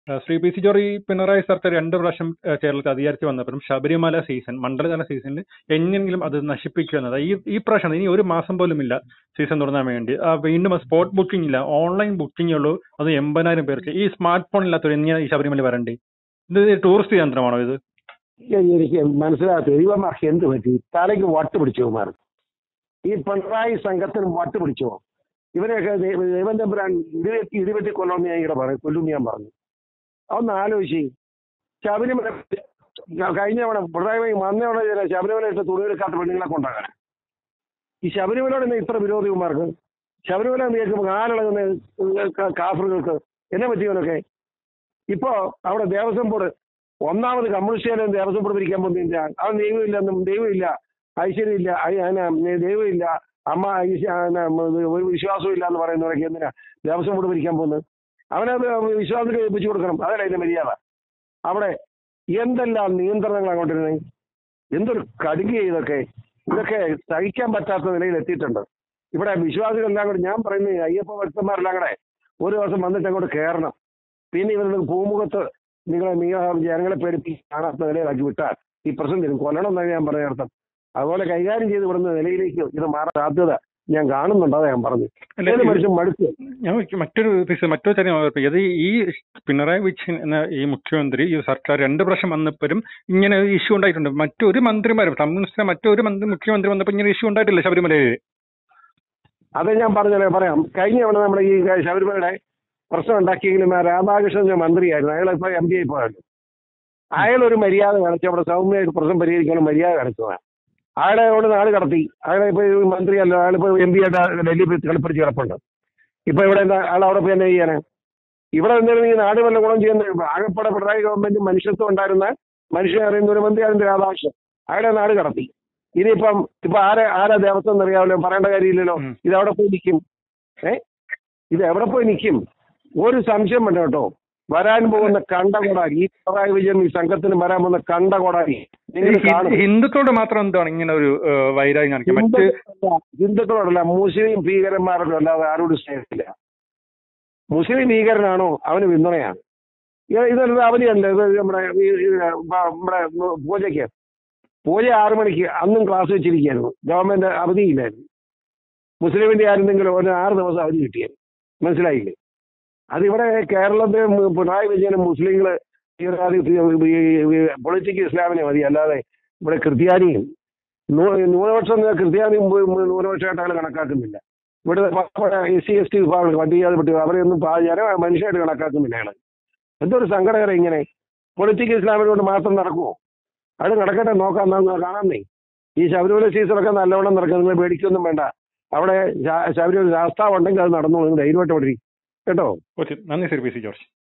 ആ, Shri P C George ഈ പിണറായി സർക്കാർ രണ്ട് പ്രാവശ്യം ആ, കേരളത്തിൽ അധികാരത്തിൽ വന്നപ്പോഴും ശബരിമല സീസൺ മണ്ഡലകാല സീസണിൽ എങ്ങനെങ്കിലും അത് നശിപ്പിക്കുക എന്നത് ഈ ഈ പ്രാവശ്യം ഇനി ഒരു മാസം പോലും ഇല്ല സീസൺ തുടങ്ങാൻ വേണ്ടി ആ, വീണ്ടും സ്പോട്ട് ബുക്കിംഗ് ഇല്ല ഓൺലൈൻ ബുക്കിംഗ് ഉള്ളൂ അത് എൺപതിനായിരം പേർക്ക് ഈ സ്മാർട്ട് ഫോൺ ഇല്ലാത്തവർ എങ്ങനെയാ ഈ ശബരിമല വരണ്ടേ ഇത് ടൂറിസ്റ്റ് കേന്ദ്രമാണോ ഇത് എനിക്ക് മനസ്സിലാകാത്ത ഇവന്മാർക്ക് എന്ത് പറ്റി തലയ്ക്ക് വട്ട് പിടിച്ചു ഇവന്മാർ ഈ പിണറായി സംഘത്തിന് വട്ട് പിടിച്ചോ ഇവരെയൊക്കെ ദൈവ- ദൈവം തമ്പുരാൻ ഇരുപത്തി ഇരുപത്തി കൊല്ലം ഞാൻ ഇവിടെ പറയും കൊല്ലും ഞാൻ പറഞ്ഞു അതൊന്ന് ആലോചിച്ച് ശബരിമല കഴിഞ്ഞ തവണ പിണറായി വന്നവിടെ ചില ശബരിമല ഇട്ട് തുണിയെടുക്കാത്ത പെണ്ണുങ്ങളെ കൊണ്ടാകാൻ ഈ ശബരിമലയോട് എന്താ ഇത്ര വിരോധിമാർക്ക് ശബരിമല എന്ന് കേൾക്കുമ്പോൾ കാലിളകുന്ന ക- കാഫറുകൾക്ക് എന്നെ പറ്റിയവനൊക്കെ ഇപ്പോ അവിടെ ദേവസ്വം ബോർഡ് ഒന്നാമത് കമ്മ്യൂണിസ്റ്റുകാരും ദേവസ്വം ബോർഡ് ഭരിക്കാൻ പോകുന്നില്ല അത് ദൈവമില്ലെന്നും ദൈവമില്ല ഐശ്വര്യമില്ല ഐ- അന, ദൈവമില്ല അമ്മ ഐശ്വ- അന, ഒരു വിശ്വാസവും ഇല്ല എന്ന് പറയുന്നവരൊക്കെ എന്തിനാ ദേവസ്വം ബോർഡ് ഭരിക്കാൻ പോകുന്നത് അവനത് വിശ്വാസത്തിൽ ഏൽപ്പിച്ചു കൊടുക്കണം അതല്ല അതിന്റെ മര്യാദ അവിടെ എന്തെല്ലാം നിയന്ത്രണങ്ങളാണ് കൊണ്ടിരുന്നത് എന്തൊരു കടുകി ഇതൊക്കെ ഇതൊക്കെ സഹിക്കാൻ പറ്റാത്ത നിലയിൽ എത്തിയിട്ടുണ്ട് ഇവിടെ വിശ്വാസികളെല്ലാം കൂടെ ഞാൻ പറയുന്നത് അയ്യപ്പ ഭക്തന്മാരെല്ലാം കൂടെ ഒരു ദിവസം വന്നിട്ട് അങ്ങോട്ട് കയറണം പിന്നെ ഇവരുടെ ഭൂമുഖത്ത് നിങ്ങളെ നീ ജനങ്ങളെ പേടിപ്പിച്ച് കാണാത്ത നിലയിലാക്കി വിട്ടാൽ ഈ പ്രശ്നം തരും കൊല്ലണം എന്നാണ് ഞാൻ പറഞ്ഞ അർത്ഥം അതുപോലെ കൈകാര്യം ചെയ്ത് വിടുന്ന നിലയിലേക്ക് ഇത് മാറാൻ സാധ്യത ഞാൻ കാണുന്നുണ്ട് അതാ ഞാൻ പറഞ്ഞു അല്ല, ഏത് ഇത് മനുഷ്യൻ മടുത്തു ഞാൻ മറ്റൊരു മറ്റൊരു വിഷയം- മറ്റൊരു കാര്യം ഓർപ്പിക്കുക. അത് ഈ പിണറായി വിജയൻ എന്ന ഈ മുഖ്യമന്ത്രി ഈ സർക്കാർ രണ്ട് പ്രാവശ്യം വന്നപ്പോഴും ഇങ്ങനെ ഒരു ഇഷ്യൂ ഉണ്ടായിട്ടുണ്ട് മറ്റൊരു മന്ത്രിമാരും കമ്മ്യൂണിസ്റ്റ് മറ്റൊരു മന്ത്രി മുഖ്യമന്ത്രി വന്നപ്പോൾ ഇങ്ങനെ ഇഷ്യൂ ഉണ്ടായിട്ടില്ല ശബരിമലയിൽ അത് ഞാൻ പറഞ്ഞല്ലേ പറയാം കഴിഞ്ഞ തവണ നമ്മുടെ ഈ ശബരിമലയുടെ പ്രശ്നം ഉണ്ടാക്കിയെങ്കിലും ആ രാധാകൃഷ്ണൻ എന്ന മന്ത്രിയായിരുന്നു അയാൾ ഇപ്പൊ എം പി ആയി പോയല്ലോ അയാൾ ഒരു മര്യാദ കാണിച്ചു അവിടെ സൗമ്യമായിട്ട് പ്രശ്നം പരിഹരിക്കാനുള്ള മര്യാദ കാണിച്ചതാണ് അയാളെ കൊണ്ട് നാട് കടത്തി അയാളെ ഇപ്പൊ ഈ മന്ത്രിയല്ല അയാളിപ്പോ എം പി ആയിട്ട് ഡൽഹി പോയി കളിപ്പിടിച്ച് കിടപ്പുണ്ട് ഇപ്പൊ ഇവിടെ എന്താ അയാൾ അവിടെ പോയി എന്നാ ചെയ്യാന് ഇവിടെ എന്തെങ്കിലും ഈ നാട് വല്ല ഗുണം ചെയ്യുന്ന ആകെപ്പാടെ പിണറായി ഗവൺമെന്റ് മനുഷ്യത്വം ഉണ്ടായിരുന്ന മനുഷ്യനെ അറിയുന്ന ഒരു മന്ത്രി അതിന്റെ രാധാകൃഷ്ണൻ അയാളെ നാട് കടത്തി ഇനിയിപ്പം ഇപ്പൊ ആരെ ആരാ ദേവസ്വം എന്നറിയാമല്ലോ പറയേണ്ട കാര്യമില്ലല്ലോ ഉം. ഇത് എവിടെ പോയി നിൽക്കും ഏ ഇത് എവിടെ പോയി നിൽക്കും ഒരു സംശയം വേണ്ട കേട്ടോ വരാൻ പോകുന്ന കണ്ടകൊടാരി ഈ പിണറായി വിജയൻ ഈ സംഘത്തിന് വരാൻ പോകുന്ന കണ്ടകൊടാരി നിങ്ങൾ കാണും ഹിന്ദുക്കളോട് മാത്രം എന്താണ് ഇങ്ങനെ ഒരു ഏഹ്, വൈരാഗ്യം കാണിക്കുക മറ്റ് ഹിന്ദുക്കളോടല്ല, ഹിന്ദുക്കളോടല്ല മുസ്ലിം ഭീകരന്മാരോടും അല്ലാതെ ആരോടും സ്നേഹത്തില്ല മുസ്ലിം ഭീകരനാണോ അവന് പിന്തുണയാണ് ഇത് ഇതൊരു അവധിയല്ല ഇത് നമ്മുടെ ഈ- ഈ നമ്മുടെ പൂജയ്ക്ക് പൂജ ആറു മണിക്ക് അന്നും ക്ലാസ് വെച്ചിരിക്കുകയായിരുന്നു ഗവൺമെന്റ് അവധിയില്ലായിരുന്നു മുസ്ലിമിന്റെ ആയിരുന്നെങ്കിലും ഒരു ആറ് ദിവസം അവധി കിട്ടിയത് മനസ്സിലായില്ലേ അതിവിടെ കേരളത്തിൽ മു- പിണറായി വിജയനും മുസ്ലിങ്ങള് പൊളിറ്റിക്കൽ ഇസ്ലാമിനെ മതി അല്ലാതെ ഇവിടെ ക്രിസ്ത്യാനിയും നൂ- ന്യൂനപക്ഷം എന്ന ക്രിസ്ത്യാനിയും മു- മു- ന്യൂനപക്ഷമായിട്ട് അയാൾ കണക്കാക്കുന്നില്ല ഇവിടെ എസ് സി എസ് ടി വിഭാഗങ്ങൾ പട്ടികജാതിപ്പെട്ട് അവരെയൊന്നും പാ- ജന മനുഷ്യമായിട്ട് കണക്കാക്കുന്നില്ല അയാൾ എന്തൊരു സങ്കടകരം ഇങ്ങനെ പൊളിറ്റിക്കൽ ഇസ്ലാമിനെ കൊണ്ട് മാത്രം നടക്കുമോ അത് നടക്കട്ടെ നോക്കാം എന്നാ കാണാന്നേ ഈ ശബരിമല സീസണൊക്കെ നല്ലവണ്ണം നടക്കും നിങ്ങൾ പേടിക്കൊന്നും വേണ്ട അവിടെ ശ- ശബരിമല ശാസ്താവ് ഉണ്ടെങ്കിൽ അത് നടന്നു നിങ്ങൾ ധൈര്യമായിട്ട് അവിടെ ഇരി. കേട്ടോ ഓക്കെ നന്ദി ശ്രീ പി സി ജോർജ്